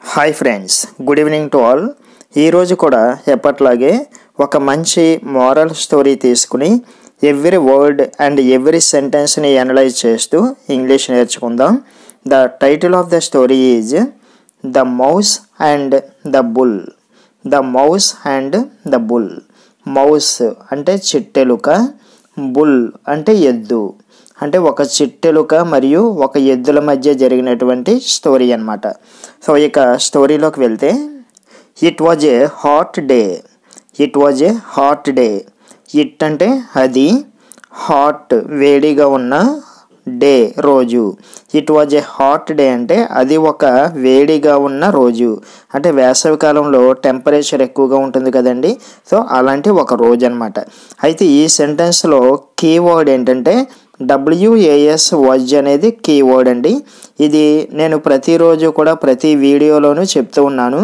hi friends good evening to all ఈరోజు కూడా ఎప్పట్లాగే ఒక మంచి మోరల్ స్టోరీ తీసుకుని ఎవ్రీ వర్డ్ అండ్ ఎవ్రీ సెంటెన్స్ని అనలైజ్ చేస్తూ ఇంగ్లీష్ నేర్చుకుందాం the title of the story is the mouse and the bull the mouse and the bull mouse అంటే చిట్టెలుక బుల్ అంటే ఎద్దు అంటే ఒక చిట్టెలుక మరియు ఒక ఎద్దుల మధ్య జరిగినటువంటి స్టోరీ అన్నమాట సో ఇక స్టోరీలోకి వెళ్తే it was a hot day it was a hot day it అంటే అది హాట్ వేడిగా ఉన్న డే రోజు it was a hot day అంటే అది ఒక వేడిగా ఉన్న రోజు అంటే వేసవి కాలంలో టెంపరేచర్ ఎక్కువగా ఉంటుంది కదండి సో అలాంటి ఒక రోజు అనమాట అయితే ఈ సెంటెన్స్లో కీవర్డ్ ఏంటంటే డబ్ల్యూఏఎస్ వజ్ అనేది కీవర్డ్ అండి ఇది నేను ప్రతిరోజు కూడా ప్రతి వీడియోలోనూ చెప్తూ ఉన్నాను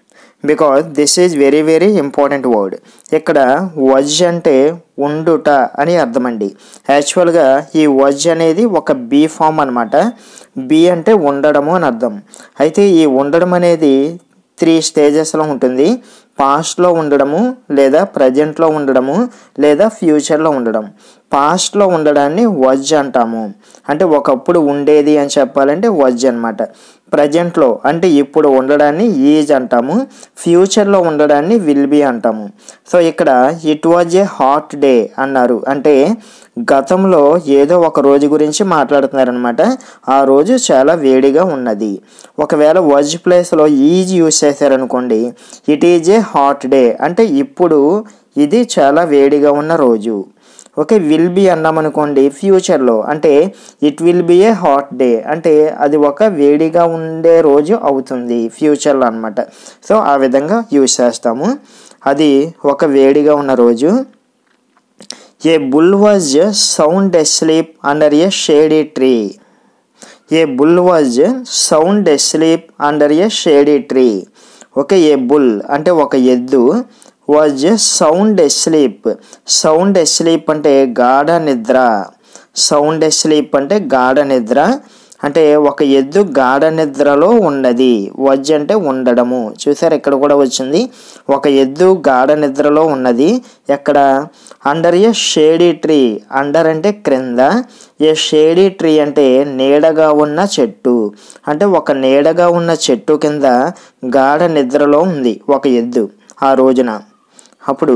because this is very very important word ఇక్కడ వజ్ అంటే ఉండుట అని అర్థమండి యాక్చువల్గా ఈ వజ్ అనేది ఒక బీ ఫామ్ అనమాట బీ అంటే ఉండడము అని అర్థం అయితే ఈ ఉండడం అనేది త్రీ స్టేజెస్లో ఉంటుంది పాస్ట్లో ఉండడము లేదా ప్రజెంట్లో ఉండడము లేదా ఫ్యూచర్లో ఉండడం పాస్ట్లో ఉండడాన్ని వజ్ అంటాము అంటే ఒకప్పుడు ఉండేది అని చెప్పాలంటే వజ్ అనమాట ప్రజెంట్లో అంటే ఇప్పుడు ఉండడాన్ని ఈజ్ అంటాము ఫ్యూచర్లో ఉండడాన్ని విల్ బి అంటాము సో ఇక్కడ it was a hot day అన్నారు అంటే గతంలో ఏదో ఒక రోజు గురించి మాట్లాడుతున్నారనమాట ఆ రోజు చాలా వేడిగా ఉన్నది ఒకవేళ వజ్ ప్లేస్లో ఈజ్ యూస్ చేశారనుకోండి it is a hot day అంటే ఇప్పుడు ఇది చాలా వేడిగా ఉన్న రోజు ఓకే విల్ బి అన్నామనుకోండి ఫ్యూచర్లో అంటే it will be a hot day అంటే అది ఒక వేడిగా ఉండే రోజు అవుతుంది ఫ్యూచర్లో అనమాట సో ఆ విధంగా యూజ్ చేస్తాము అది ఒక వేడిగా ఉన్న రోజు a bull was sound asleep under a shady tree a bull was sound asleep under a shady tree okay a bull అంటే ఒక ఎద్దు was sound asleep sound asleep అంటే గాఢ నిద్ర సౌండ్ ఎస్లీప్ అంటే గాఢ నిద్ర అంటే ఒక ఎద్దు గాఢ నిద్రలో ఉన్నది వజ్ అంటే ఉండడము చూసారు ఇక్కడ కూడా వచ్చింది ఒక ఎద్దు గాఢ నిద్రలో ఉన్నది ఎక్కడ under a shady tree under అంటే క్రింద ఏ షేడీ ట్రీ అంటే నీడగా ఉన్న చెట్టు అంటే ఒక నీడగా ఉన్న చెట్టు కింద గాఢ నిద్రలో ఉంది ఒక ఎద్దు ఆ రోజున అప్పుడు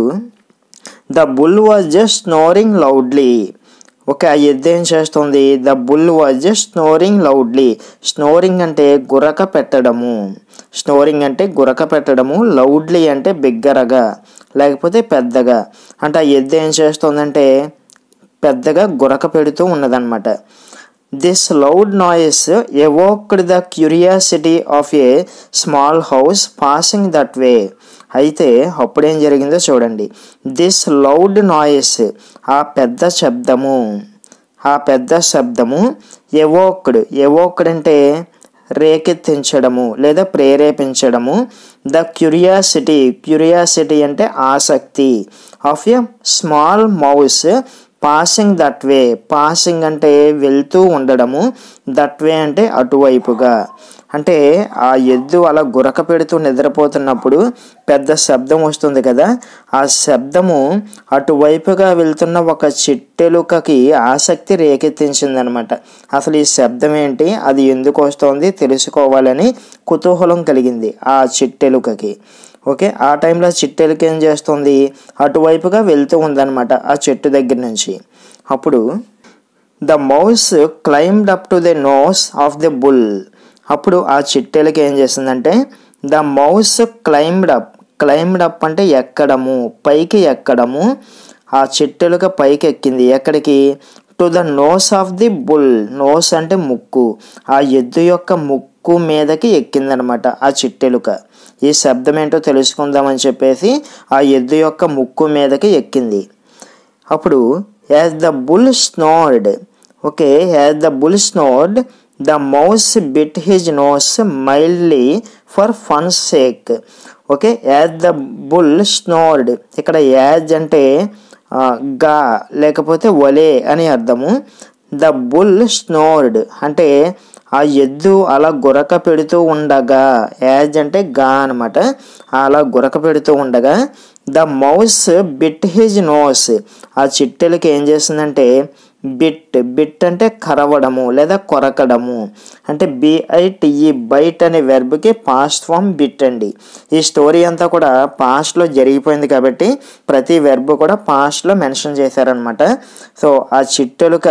the bull was just snoring loudly okay ఆ ఎద్దు ఏం చేస్తుంది the bull was just snoring loudly snoring అంటే గురక పెట్టడము స్నోరింగ్ అంటే గురక పెట్టడము లౌడ్లీ అంటే బిగ్గరగా లేకపోతే పెద్దగా అంటే ఆ ఎద్దు ఏం చేస్తుందంటే పెద్దగా గురక పెడుతూ ఉన్నదన్నమాట this loud noise evoked the curiosity of a small house passing that way అయితే అప్పుడేం జరిగిందో చూడండి దిస్ లౌడ్ నాయిస్ ఆ పెద్ద శబ్దము ఆ పెద్ద శబ్దము ఎవోక్డ్ ఎవోక్డ్ అంటే రేకెత్తించడము లేదా ప్రేరేపించడము ద క్యూరియాసిటీ క్యూరియాసిటీ అంటే ఆసక్తి of a small mouse passing that way passing అంటే వెళ్తూ ఉండడము దట్ వే అంటే అటువైపుగా అంటే ఆ ఎద్దు అలా గురక పెడుతూ నిద్రపోతున్నప్పుడు పెద్ద శబ్దం వస్తుంది కదా ఆ శబ్దము అటువైపుగా వెళ్తున్న ఒక చిట్టెలుకకి ఆసక్తి రేకెత్తించిందనమాట అసలు ఈ శబ్దం ఏంటి అది ఎందుకు వస్తోంది తెలుసుకోవాలని కుతూహలం కలిగింది ఆ చిట్టెలుకకి ఓకే ఆ టైంలో చిట్టెలుక ఏం చేస్తుంది అటువైపుగా వెళ్తూ ఉందన్నమాట ఆ చెట్టు దగ్గర నుంచి అప్పుడు the mouse climbed up to the nose of the bull అప్పుడు ఆ చిట్టెలకి ఏం చేసిందంటే the mouse climbed up climbed up అంటే ఎక్కడము పైకి ఎక్కడము ఆ చిట్టెలుక పైకి ఎక్కింది ఎక్కడికి to the nose of the bull nose అంటే ముక్కు ఆ ఎద్దు యొక్క ముక్కు మీదకి ఎక్కిందనమాట ఆ చిట్టెలుక ఈ శబ్దం ఏంటో తెలుసుకుందామని చెప్పేసి ఆ ఎద్దు యొక్క ముక్కు మీదకి ఎక్కింది అప్పుడు as the bull snored okay as the bull snored the mouse bit his nose mildly for fun sake okay as the bull snored ఇక్కడ యాజ్ అంటే గా లేకపోతే వలే అని అర్థము ద బుల్ స్నోర్డ్ అంటే ఆ ఎద్దు అలా గురక పెడుతూ ఉండగా యాజ్ అంటే గా అనమాట అలా గురక పెడుతూ ఉండగా the mouse bit his nose ఆ చిట్టెలకి ఏం చేసిందంటే బిట్ బిట్ అంటే కరవడము లేదా కొరకడము అంటే బిఐటిఈ బైట్ అనే వెర్బ్కి పాస్ట్ ఫామ్ బిట్ అండి ఈ స్టోరీ అంతా కూడా పాస్ట్లో జరిగిపోయింది కాబట్టి ప్రతి వెర్బ్ కూడా పాస్ట్లో మెన్షన్ చేశారనమాట సో ఆ చిట్టెలుక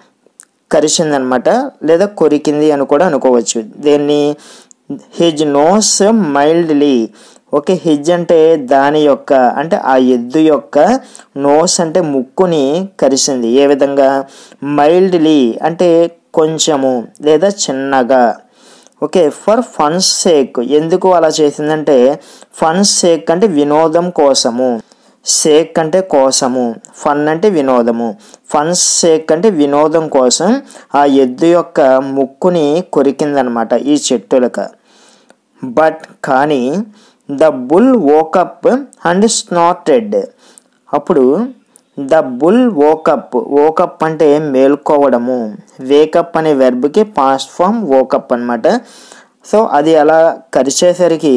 కరిచిందనమాట లేదా కొరికింది అని కూడా అనుకోవచ్చు దీన్ని his nose mildly okay his అంటే దాని యొక్క అంటే ఆ ఎద్దు యొక్క నోస్ అంటే ముక్కుని కరిసింది ఏ విధంగా మైల్డ్లీ అంటే కొంచెము లేదా చిన్నగా ఓకే ఫర్ ఫన్స్ సేక్ ఎందుకు అలా చేసిందంటే ఫన్స్ సేక్ అంటే వినోదం కోసము సేక్ అంటే కోసము ఫన్ అంటే వినోదము ఫన్స్ సేక్ అంటే వినోదం కోసం ఆ ఎద్దు యొక్క ముక్కుని కొరికిందనమాట ఈ చెట్టులక బట్ కానీ the bull woke up and snorted అప్పుడు ద బుల్ వోకప్ వోకప్ అంటే మేల్కోవడము వేకప్ అనే వెర్బ్కి పాస్ట్ ఫామ్ వోకప్ అనమాట సో అది అలా కరిచేసరికి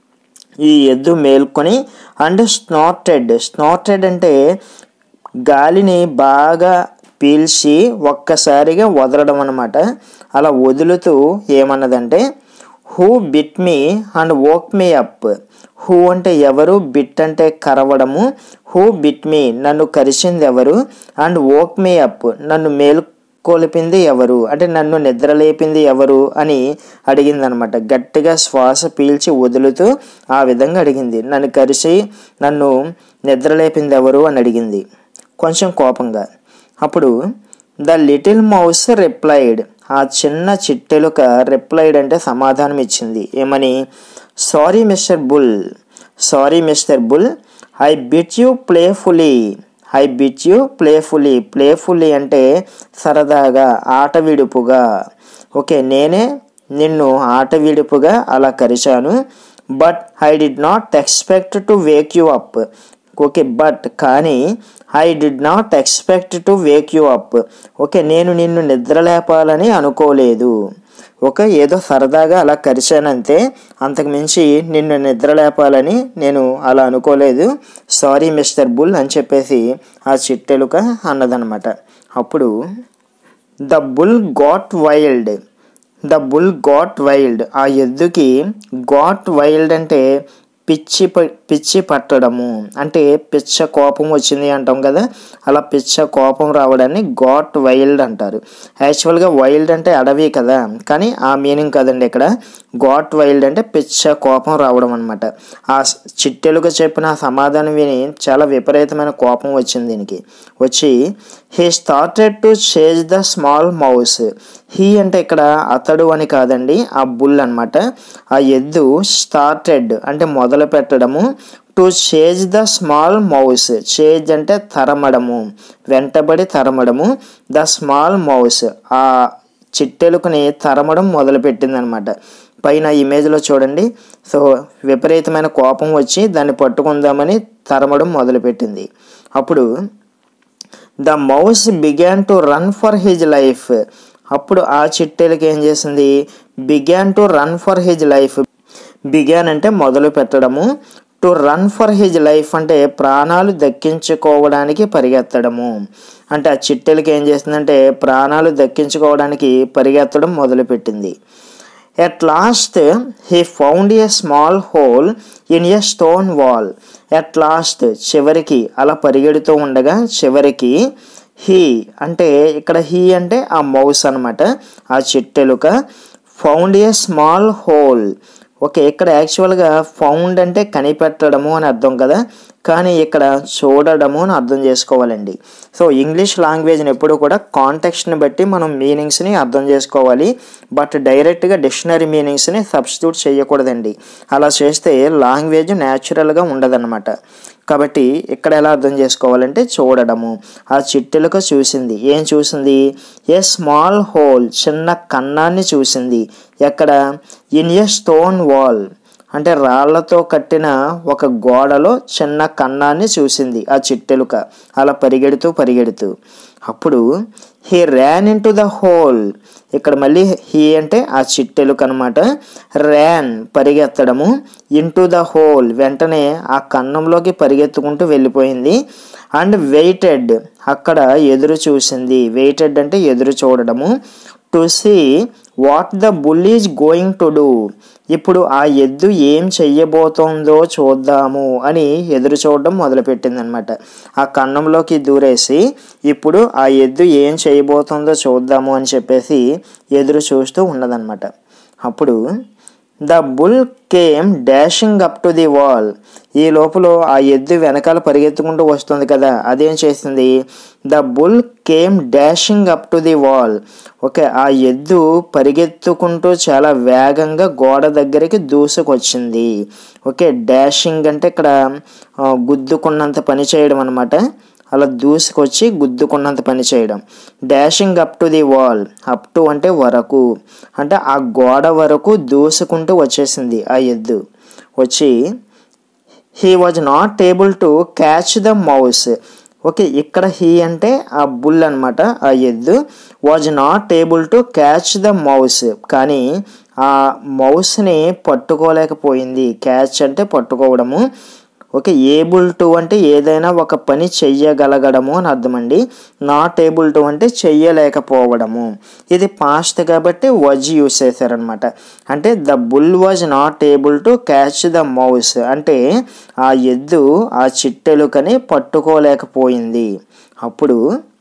ఈ ఎద్దు మేల్కొని అండ్ స్నాటెడ్ స్నాటెడ్ అంటే గాలిని బాగా పీల్చి ఒక్కసారిగా వదలడం అనమాట అలా వదులుతూ ఏమన్నదంటే who bit me and woke me up who అంటే ఎవరు బిట్ అంటే కరవడము హూ బిట్ మీ నన్ను కరిచింది ఎవరు అండ్ వోక్ మీ అప్ నన్ను మేలుకొలిపింది ఎవరు అంటే నన్ను నిద్రలేపింది ఎవరు అని అడిగిందనమాట గట్టిగా శ్వాస పీల్చి వదులుతూ ఆ విధంగా అడిగింది నన్ను కరిచి నన్ను నిద్రలేపింది ఎవరు అని అడిగింది కొంచెం కోపంగా అప్పుడు ద లిటిల్ మౌస్ రిప్లైడ్ ఆ చిన్న చిట్టెలుక రిప్లైడ్ అంటే సమాధానం ఇచ్చింది ఏమని sorry mister bull sorry mister bull I bit you playfully I bit you playfully playfully అంటే సరదాగా ఆట విడుపుగా ఓకే నేనే నిన్ను ఆట విడుపుగా అలా కరిచాను but I did not expect to wake you up okay but కానీ I did not expect to wake you up okay నేను నిన్ను నిద్రలేపాలని అనుకోలేదు ఒక ఏదో సరదాగా అలా కరిచానంతే అంతకు మించి నిన్ను నిద్రలేపాలని నేను అలా అనుకోలేదు సారీ మిస్టర్ బుల్ అని చెప్పేసి ఆ చిట్టెలుక అన్నదనమాట అప్పుడు the bull got wild the bull got wild ఆ ఎద్దుకి గాట్ వైల్డ్ అంటే పిచ్చి ప- పిచ్చి పట్టడము అంటే పిచ్చ కోపం వచ్చింది అంటాం కదా అలా పిచ్చ కోపం రావడాన్ని గాట్ వైల్డ్ అంటారు యాక్చువల్గా వైల్డ్ అంటే అడవి కదా కానీ ఆ మీనింగ్ కదండి ఇక్కడ గాట్ వైల్డ్ అంటే పిచ్చ కోపం రావడం అనమాట ఆ స్- చిట్టెలుగా చెప్పిన ఆ సమాధానం విని చాలా విపరీతమైన కోపం వచ్చింది దీనికి వచ్చి he started to chase the small mouse he అంటే ఇక్కడ అతడు అని కాదండి ఆ బుల్ అన్నమాట ఆ ఎద్దు స్టార్టెడ్ అంటే మొదలు పెట్టడము to chase the small mouse chase అంటే తరమడము వెంటబడి తరమడము ద స్మాల్ మౌస్ ఆ చిట్టెలుకని తరమడం మొదలుపెట్టింది అనమాట పైన ఇమేజ్లో చూడండి సో విపరీతమైన కోపం వచ్చి దాన్ని పట్టుకుందామని తరమడం మొదలుపెట్టింది అప్పుడు the mouse began to run for his life అప్పుడు ఆ చిట్టెలకి ఏం చేసింది began to run for his life began అంటే మొదలు పెట్టడము to run for his life అంటే ప్రాణాలు దక్కించుకోవడానికి పరిగెత్తడము అంటే ఆ చిట్టెలకి ఏం చేసిందంటే ప్రాణాలు దక్కించుకోవడానికి పరిగెత్తడం మొదలుపెట్టింది at last he found a small hole in a stone wall at last చివరికి అలా పరిగెడుతూ ఉండగా చివరికి హీ అంటే ఇక్కడ హీ అంటే ఆ మౌస్ అనమాట ఆ చిట్టెలుక found a small hole okay ఇక్కడ యాక్చువల్గా ఫౌండ్ అంటే కనిపెట్టడము అని అర్థం కదా కానీ ఇక్కడ చూడడము అని అర్థం చేసుకోవాలండి సో ఇంగ్లీష్ లాంగ్వేజ్ని ఎప్పుడు కూడా కాంటెక్స్ట్ని బట్టి మనం మీనింగ్స్ని అర్థం చేసుకోవాలి బట్ డైరెక్ట్గా డిక్షనరీ మీనింగ్స్ని సబ్స్టిట్యూట్ చేయకూడదండి అలా చేస్తే లాంగ్వేజ్ న్యాచురల్గా ఉండదన్నమాట కాబట్టి ఇక్కడ ఎలా అర్థం చేసుకోవాలంటే చూడడము ఆ చిట్టెలుక చూసింది ఏం చూసింది ఏ స్మాల్ హోల్ చిన్న కన్నాన్ని చూసింది ఎక్కడ ఇన్ ఏ స్టోన్ వాల్ అంటే రాళ్లతో కట్టిన ఒక గోడలో చిన్న కన్నాన్ని చూసింది ఆ చిట్టెలుక అలా పరిగెడుతూ పరిగెడుతూ అప్పుడు he ran into the hole ఇక్కడ మళ్ళీ హీ అంటే ఆ చిట్టెలుక అనమాట ర్యాన్ పరిగెత్తడము ఇంటూ ద హోల్ వెంటనే ఆ కన్నంలోకి పరిగెత్తుకుంటూ వెళ్ళిపోయింది అండ్ వెయిటెడ్ అక్కడ ఎదురు చూసింది వెయిటెడ్ అంటే ఎదురు చూడడము to see what the bull is going to do ఇప్పుడు ఆ ఎద్దు ఏం చెయ్యబోతోందో చూద్దాము అని ఎదురు చూడడం మొదలుపెట్టింది అనమాట ఆ కన్నంలోకి దూరేసి ఇప్పుడు ఆ ఎద్దు ఏం చేయబోతోందో చూద్దాము అని చెప్పేసి ఎదురు చూస్తూ ఉన్నదన్నమాట అప్పుడు the bull came dashing up to the wall ఈ లోపల ఆ ఎద్దు వెనకాల పరిగెత్తుకుంటూ వస్తుంది కదా అదేం చేసింది the bull came dashing up to the wall okay ఆ ఎద్దు పరిగెత్తుకుంటూ చాలా వేగంగా గోడ దగ్గరికి దూసుకొచ్చింది ఓకే డాషింగ్ అంటే ఇక్కడ ఆ, గుద్దుకున్నంత పని చేయడం అనమాట అలా దూసుకొచ్చి గుద్దుకున్నంత పని చేయడం dashing up to the wall up to అంటే వరకు అంటే ఆ గోడ వరకు దూసుకుంటూ వచ్చేసింది ఆ ఎద్దు వచ్చి he was not able to catch the mouse okay ఇక్కడ హీ అంటే ఆ బుల్ అనమాట ఆ ఎద్దు was not able to catch the mouse కానీ ఆ మౌస్ని పట్టుకోలేకపోయింది క్యాచ్ అంటే పట్టుకోవడము ఓకే ఏబుల్ టు అంటే ఏదైనా ఒక పని చెయ్యగలగడము అని అర్థమండి నాట్ ఏబుల్ టు అంటే చెయ్యలేకపోవడము ఇది పాస్ట్ కాబట్టి వజ్ యూస్ చేశారనమాట అంటే the bull was not able to catch the mouse అంటే ఆ ఎద్దు ఆ చిట్టెలుకని పట్టుకోలేకపోయింది అప్పుడు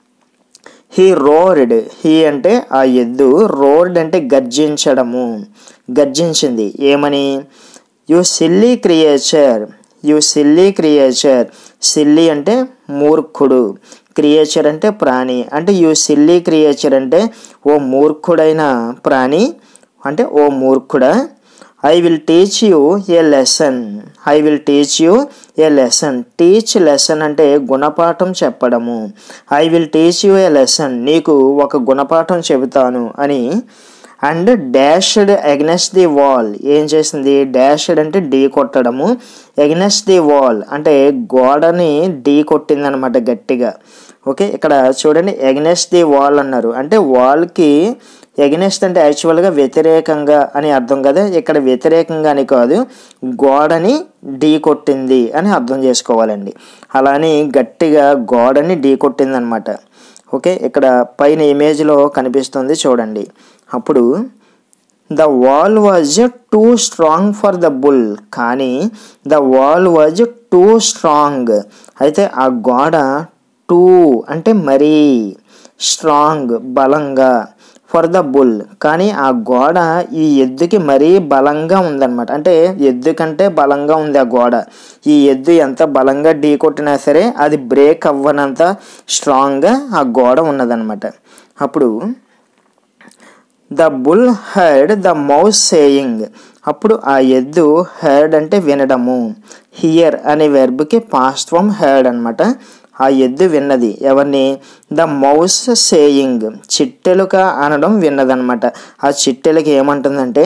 హీ రోర్డ్ హీ అంటే ఆ ఎద్దు రోర్డ్ అంటే గర్జించడము గర్జించింది ఏమని you silly creature you silly creature silly అంటే మూర్ఖుడు క్రియేచర్ అంటే ప్రాణి అంటే యు సిల్లీ క్రియేచర్ అంటే ఓ మూర్ఖుడైన ప్రాణి అంటే ఓ మూర్ఖుడా I will teach you a lesson I will teach you a lesson teach lesson అంటే గుణపాఠం చెప్పడము I will teach you a lesson నీకు ఒక గుణపాఠం చెబుతాను అని and dashed against the wall ఏం చేసింది డాష్డ్ అంటే ఢీ కొట్టడము ఎగ్నెస్ట్ ది వాల్ అంటే గోడని ఢీ కొట్టింది అనమాట గట్టిగా ఓకే ఇక్కడ చూడండి ఎగ్నెస్ట్ ది వాల్ అన్నారు అంటే వాల్కి ఎగ్నెస్ట్ అంటే యాక్చువల్గా వ్యతిరేకంగా అని అర్థం కదా ఇక్కడ వ్యతిరేకంగా అని కాదు గోడని ఢీ కొట్టింది అని అర్థం చేసుకోవాలండి అలాని గట్టిగా గోడని ఢీ కొట్టింది అనమాట ఓకే ఇక్కడ పైన ఇమేజ్లో కనిపిస్తుంది చూడండి అప్పుడు the wall was too strong for the bull కానీ the wall was too strong అయితే ఆ గోడ టూ అంటే మరీ స్ట్రాంగ్ బలంగా ఫర్ ద బుల్ కానీ ఆ గోడ ఈ ఎద్దుకి మరీ బలంగా ఉందన్నమాట అంటే ఎద్దు కంటే బలంగా ఉంది ఆ గోడ ఈ ఎద్దు ఎంత బలంగా ఢీ కొట్టినా సరే అది బ్రేక్ అవ్వనంత స్ట్రాంగ్గా ఆ గోడ ఉన్నదన్నమాట అప్పుడు the bull heard the mouse saying అప్పుడు ఆ ఎద్దు హెడ్ అంటే వినడము హియర్ అనే వెర్బ్కి పాస్ట్ ఫామ్ హెడ్ అనమాట ఆ ఎద్దు విన్నది ఎవరిని ద మౌస్ సేయింగ్ చిట్టెలుక అనడం విన్నదనమాట ఆ చిట్టెలకి ఏమంటుందంటే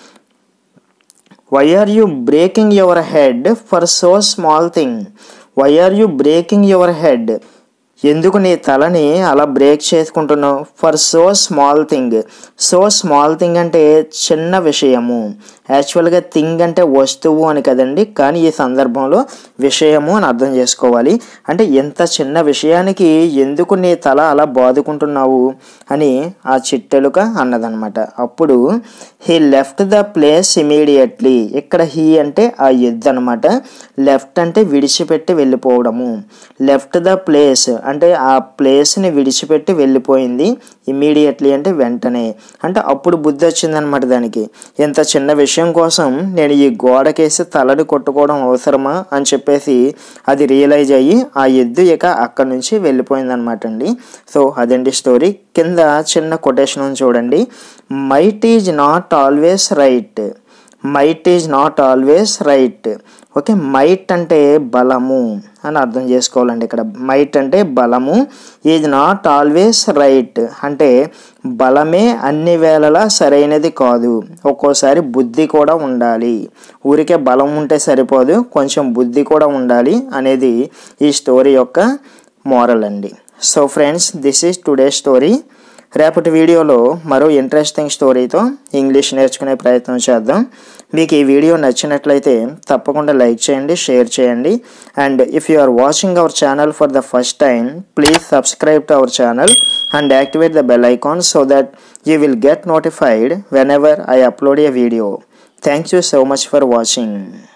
why are you breaking your head for so small thing why are you breaking your head ఎందుకు నీ తలని అలా బ్రేక్ చేసుకుంటున్నావు for so small thing so small thing అంటే చిన్న విషయము యాక్చువల్గా థింగ్ అంటే వస్తువు అని కదండి కానీ ఈ సందర్భంలో విషయము అని అర్థం చేసుకోవాలి అంటే ఎంత చిన్న విషయానికి ఎందుకు నీ తల అలా బాదుకుంటున్నావు అని ఆ చిట్టెలుక అన్నదనమాట అప్పుడు he left the place immediately ఇక్కడ హీ అంటే ఆ ఎద్దు అనమాట లెఫ్ట్ అంటే విడిచిపెట్టి వెళ్ళిపోవడము లెఫ్ట్ ద ప్లేస్ అంటే ఆ ప్లేస్ని విడిచిపెట్టి వెళ్ళిపోయింది ఇమీడియట్లీ అంటే వెంటనే అంటే అప్పుడు బుద్ధి వచ్చిందనమాట దానికి ఎంత చిన్న విషయం కోసం నేను ఈ గోడకేసి తలని కొట్టుకోవడం అవసరమా అని చెప్పేసి అది రియలైజ్ అయ్యి ఆ ఎద్దు ఇక అక్కడి నుంచి వెళ్ళిపోయిందనమాట అండి సో అదండి స్టోరీ కింద చిన్న కొటేషన్ చూడండి might is not always right might is not always right okay might అంటే బలము అని అర్థం చేసుకోవాలండి ఇక్కడ మైట్ అంటే బలము ఈజ్ నాట్ ఆల్వేస్ రైట్ అంటే బలమే అన్ని వేళలా సరైనది కాదు ఒక్కోసారి బుద్ధి కూడా ఉండాలి ఊరికే బలం ఉంటే సరిపోదు కొంచెం బుద్ధి కూడా ఉండాలి అనేది ఈ స్టోరీ యొక్క మోరల్ అండి so friends this is today story రేపటి వీడియోలో మరో ఇంట్రెస్టింగ్ స్టోరీతో ఇంగ్లీష్ నేర్చుకునే ప్రయత్నం చేద్దాం మీకు ఈ వీడియో నచ్చినట్లయితే తప్పకుండా లైక్ చేయండి షేర్ చేయండి and if you are watching our channel for the first time please subscribe to our channel and activate the bell icon so that you will get notified whenever I upload a video thank you so much for watching